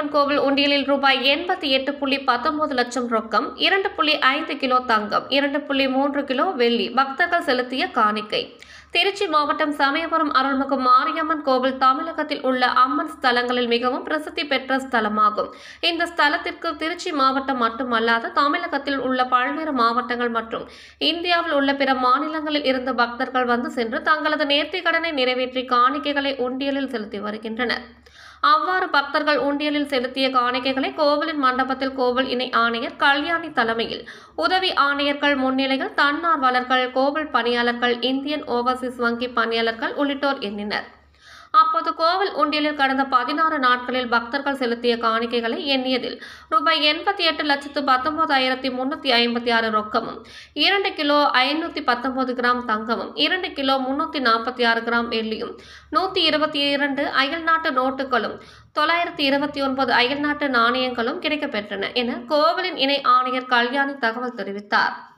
காளியம்மன் கோவில் உண்டியலில் ரூபாய் எண்பத்தி எட்டு புள்ளி பத்தொன்பது லட்சம் ரொக்கம் இரண்டு புள்ளி ஐந்து கிலோ தங்கம் இரண்டு புள்ளி மூன்று கிலோ வெள்ளி பக்தர்கள் செலுத்திய காணிக்கை திருச்சி மாவட்டம் சமயபுரம் அருள்மிகு மாரியம்மன் கோவில் தமிழகத்தில் உள்ள அம்மன் ஸ்தலங்களில் மிகவும் பிரசித்தி பெற்ற ஸ்தலமாகும் இந்த ஸ்தலத்திற்கு திருச்சி மாவட்டம் மட்டுமல்லாது தமிழகத்தில் உள்ள பல்வேறு மாவட்டங்கள் மற்றும் இந்தியாவில் உள்ள பிற மாநிலங்களில் இருந்து பக்தர்கள் வந்து சென்று தங்களது நேர்த்திக் கடனை நிறைவேற்றி காணிக்கைகளை உண்டியலில் செலுத்தி வருகின்றனர் அவ்வாறு பக்தர்கள் உண்டியலில் செலுத்திய காணிக்கைகளை கோவிலின் மண்டபத்தில் கோவில் இணை ஆணையர் கல்யாணி தலைமையில் உதவி ஆணையர்கள் முன்னிலையில் தன்னார்வலர்கள் கோவில் பணியாளர்கள் இந்தியன் ஓவர்சீஸ் வங்கி பணியாளர்கள் உள்ளிட்டோர் எண்ணினர் அப்போது கோவில் உண்டியலில் கடந்த பதினாறு நாட்களில் பக்தர்கள் செலுத்திய காணிக்கைகளை எண்ணியதில் ரூபாய் எண்பத்தி எட்டு லட்சத்து பத்தொன்பதாயிரத்தி முன்னூற்றி ஐம்பத்தி ஆறு ரொக்கமும் இரண்டு கிலோ ஐநூற்றி பத்தொன்பது கிராம் தங்கமும் இரண்டு கிலோ முன்னூற்றி நாற்பத்தி ஆறு கிராம் வெள்ளியும் நூற்றி இருபத்தி இரண்டு அயல்நாட்டு நோட்டுகளும் தொள்ளாயிரத்தி இருபத்தி ஒன்பது அயல்நாட்டு நாணயங்களும் கிடைக்கப்பெற்றன என கோவிலின் இணை ஆணையர் கல்யாணி தகவல் தெரிவித்தார்